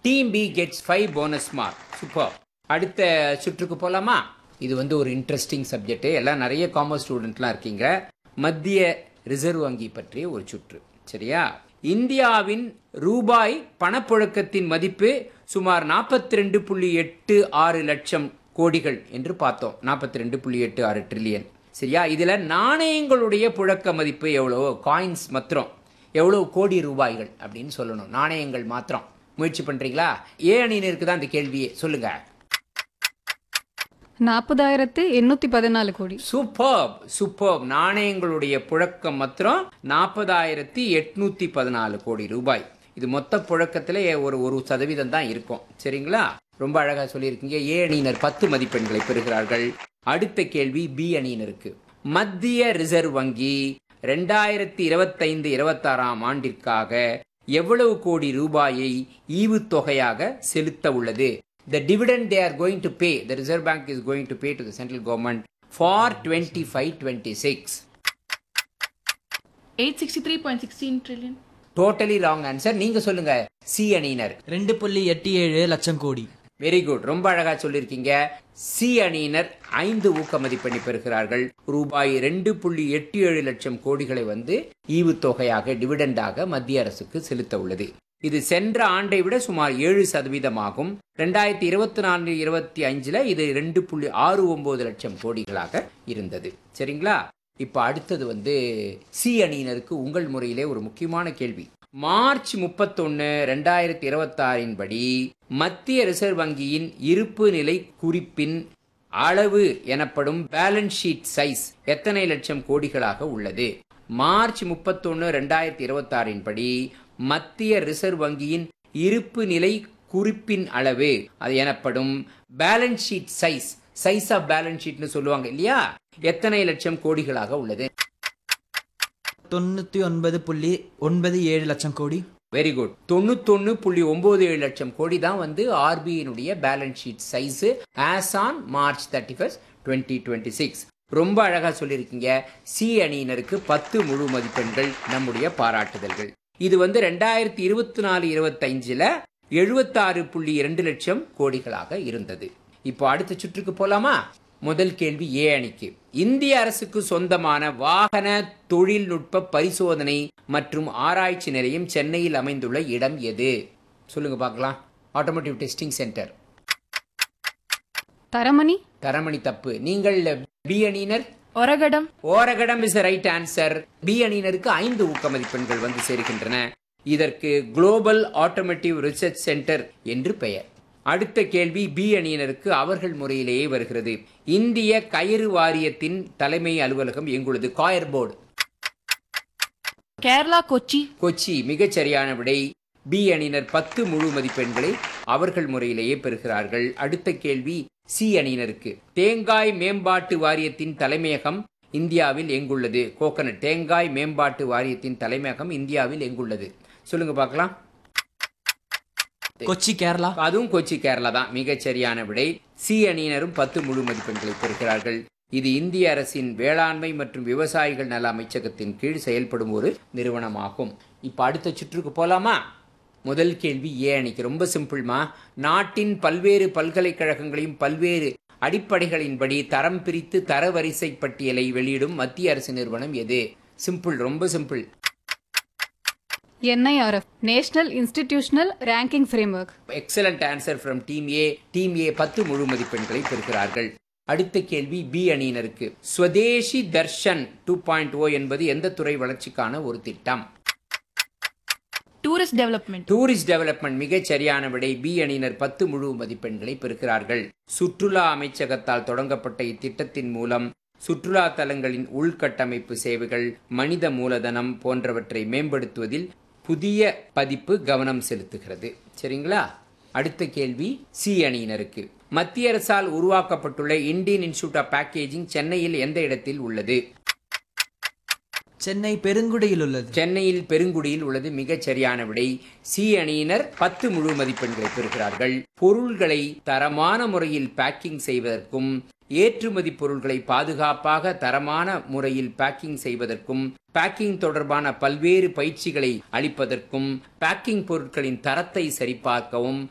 Team B gets five bonus mark super அடுத்த சுற்றுக்கு போலாமா இது வந்து ஒரு இன்ட்ரெஸ்டிங் சப்ஜெக்ட் எல்லாம் நிறைய காமர்ஸ் ஸ்டூடெண்ட்லாம் இருக்கீங்க மத்திய ரிசர்வ் வங்கி பற்றிய ஒரு சுற்று சரியா இந்தியாவின் ரூபாய் பணப்புழக்கத்தின் மதிப்பு சுமார் நாற்பத்தி ரெண்டு புள்ளி எட்டு ஆறு லட்சம் கோடிகள் என்று பார்த்தோம் நாற்பத்தி ரெண்டு புள்ளி எட்டு ஆறு ட்ரில்லியன் சரியா இதுல நாணயங்களுடைய புழக்க மதிப்பு எவ்வளவு காயின்ஸ் மாத்திரம் எவ்வளவு கோடி ரூபாய்கள் அப்படின்னு சொல்லணும் நாணயங்கள் மாத்திரம் முயற்சி பண்றீங்களா ஏ அணியினருக்கு தான் இந்த கேள்வியே சொல்லுங்க நாற்பதாயிரத்து எண்ணூத்தி பதினாலு கோடி சூப்பர்ப் சூப்பர்ப் நாணயங்களுடைய புழக்கம் மாத்திரம் நாற்பதாயிரத்தி எட்நூத்தி பதினாலு கோடி ரூபாய் இது மொத்த புழக்கத்துல ஒரு ஒரு சதவீதம் தான் இருக்கும் சரிங்களா ரொம்ப அழகா சொல்லியிருக்கீங்க ஏ அணியினர் பத்து மதிப்பெண்களை பெறுகிறார்கள் அடுத்த கேள்வி பி அணியினருக்கு மத்திய ரிசர்வ் வங்கி ரெண்டாயிரத்தி இருபத்தைந்து இருபத்தாறாம் ஆண்டிற்காக எவ்வளவு கோடி ரூபாயை ஈவுத்தொகையாக செலுத்த உள்ளது the dividend they are going to pay the reserve bank is going to pay to the central government for 25 26 863.16 trillion. totally wrong answer நீங்க சொல்லுங்க சி அணியினர் ரெண்டு புள்ளி எட்டு ஏழு லட்சம் கோடி வெரி குட் ரொம்ப அழகா சொல்லியிருக்கீங்க சி அணியினர் ஐந்து ஊக்க மதிப்பெண்ணை பெறுகிறார்கள் ரூபாய் ரெண்டு புள்ளி எட்டு ஏழு லட்சம் கோடிகளை வந்து ஈவுத்தொகையாக டிவிடெண்டாக மத்திய அரசுக்கு செலுத்த உள்ளது இது சென்ற ஆண்டை விட சுமார் ஏழு சதவீதமாகும் ரெண்டாயிரத்தி இருபத்தி நான்கு இருபத்தி அஞ்சுல இது ரெண்டு புள்ளி ஆறு ஒன்பது லட்சம் கோடிகளாக இருந்தது சரிங்களா இப்ப அடுத்தது வந்து சி அணியினருக்கு உங்கள் முறையிலே ஒரு முக்கியமான கேள்வி மார்ச் முப்பத்தொன்னு ரெண்டாயிரத்தி இருபத்தாறின் படி மத்திய ரிசர்வ் வங்கியின் இருப்பு நிலை குறிப்பின் அளவு எனப்படும் பேலன்ஸ் ஷீட் சைஸ் எத்தனை லட்சம் கோடிகளாக உள்ளது மார்ச் முப்பத்தொன்னு ரெண்டாயிரத்தி இருபத்தாறின் படி மத்திய ரிசர்வ் வங்கியின் இருப்பு நிலை குறிப்பின் அளவு அது எனப்படும் balance sheet size size of balance ஷீட்னு சொல்லுவாங்க இல்லையா எத்தனை லட்சம் கோடிகளாக உள்ளது தொண்ணூத்தி ஒன்பது புள்ளி ஒன்பது ஏழு லட்சம் கோடி வெரி குட் தொண்ணூத்தொன்னு புள்ளி ஒன்பது ஏழு லட்சம் கோடி தான் வந்து ஆர்பிஐனுடைய balance sheet size as on March thirty first twenty twenty six ரொம்ப அழகா சொல்லியிருக்கீங்க சி அணியினருக்கு பத்து முழு மதிப்பெண்கள் நம்முடைய பாராட்டுதல்கள் இது வந்து ரெண்டாயிரத்தி இருபத்தி நாலு இருபத்தஞ்சுல எழுபத்தாறு புள்ளி இரண்டு லட்சம் கோடிகளாக இருந்தது இப்போ அடுத்த சுற்றுக்கு போலாமா முதல் கேள்வி ஏ அணிக்கு இந்திய அரசுக்கு சொந்தமான வாகன தொழில்நுட்ப பரிசோதனை மற்றும் ஆராய்ச்சி நிலையம் சென்னையில் அமைந்துள்ள இடம் எது சொல்லுங்க பார்க்கலாம் automotive testing centre Taramani Taramani தப்பு நீங்கள் பி அணியினர் Oragadam. Oragadam is right answer B அணியினருக்கு ஐந்து ஊக்க மதிப்பெண்கள் வந்து சேர்க்கின்றன இதற்கு குளோபல் ஆட்டோமேட்டிவ் ரிசர்ச் சென்டர் என்று பெயர் அடுத்த கேள்வி பி அணியினருக்கு அவர்கள் முறையிலேயே வருகிறது இந்திய கயிறு வாரியத்தின் தலைமை அலுவலகம் எங்குள்ளது coir board Kerala Kochi. Kochi மிகச் சரியான விடை பி அணியினர் பத்து முழு மதிப்பெண்களை அவர்கள் முறையிலேயே பெறுகிறார்கள் அடுத்த கேள்வி சி அணியினருக்கு தேங்காய் மேம்பாட்டு வாரியத்தின் தலைமையகம் இந்தியாவில் எங்குள்ளது கோகனட் தேங்காய் மேம்பாட்டு வாரியத்தின் தலைமையகம் இந்தியாவில் எங்குள்ளது சொல்லுங்க பார்க்கலாம் கொச்சி கேரளா அதுவும் கொச்சி கேரளா தான் மிகச் சரியான விடை சி அணியினரும் பத்து முழு மதிப்பெண்களை பெறுகிறார்கள் இது இந்திய அரசின் வேளாண்மை மற்றும் விவசாயிகள் நல அமைச்சகத்தின் கீழ் செயல்படும் ஒரு நிறுவனமாகும் இப்ப அடுத்த சுற்றுக்கு போலாமா முதல் கேள்வி ஏ அணிக்கு ரொம்ப சிம்பிள்மா நாட்டின் பல்வேறு பல்கலைக்கழகங்களையும் பல்வேறு அடிப்படைகளின்படி தரம் பிரித்து தரவரிசை பட்டியலை வெளியிடும் மத்திய அரசு நிறுவனம் எது சிம்பிள் ரொம்ப simple NIRF National Institutional Ranking Framework excellent answer from team A team A பத்து முழு மதிப்பெண்களை பெறுகிறார்கள் அடுத்த கேள்வி பி அணியினருக்கு Swadeshi Darshan two point O என்பது எந்த துறை வளர்ச்சிக்கான ஒரு திட்டம் Tourist development. டூரிஸ்ட் டெவலப்மெண்ட் மிகச் சரியான விடை பி அணியினர் பத்து முழு மதிப்பெண்களை பெறுகிறார்கள் சுற்றுலா அமைச்சகத்தால் தொடங்கப்பட்ட இத்திட்டத்தின் மூலம் சுற்றுலா தலங்களின் உள்கட்டமைப்பு சேவைகள் மனித மூலதனம் போன்றவற்றை மேம்படுத்துவதில் புதிய பதிப்பு கவனம் செலுத்துகிறது சரிங்களா அடுத்த கேள்வி சி அணியினருக்கு மத்திய அரசால் உருவாக்கப்பட்டுள்ள இந்தியன் இன்ஸ்டியூட் ஆஃப் பேக்கேஜிங் சென்னையில் எந்த இடத்தில் உள்ளது சென்னை பெருங்குடியில் உள்ளது சென்னையில் பெருங்குடியில் உள்ளது மிகச் சரியான விடை சி அணியினர் பத்து முழு மதிப்பெண்களை பெறுகிறார்கள் பொருள்களை தரமான முறையில் பேக்கிங் செய்வதற்கும் ஏற்றுமதி பொருட்களை பாதுகாப்பாக தரமான முறையில் பேக்கிங் செய்வதற்கும் பேக்கிங் தொடர்பான பல்வேறு பயிற்சிகளை அளிப்பதற்கும் பேக்கிங் பொருட்களின் தரத்தை சரிபார்க்கவும்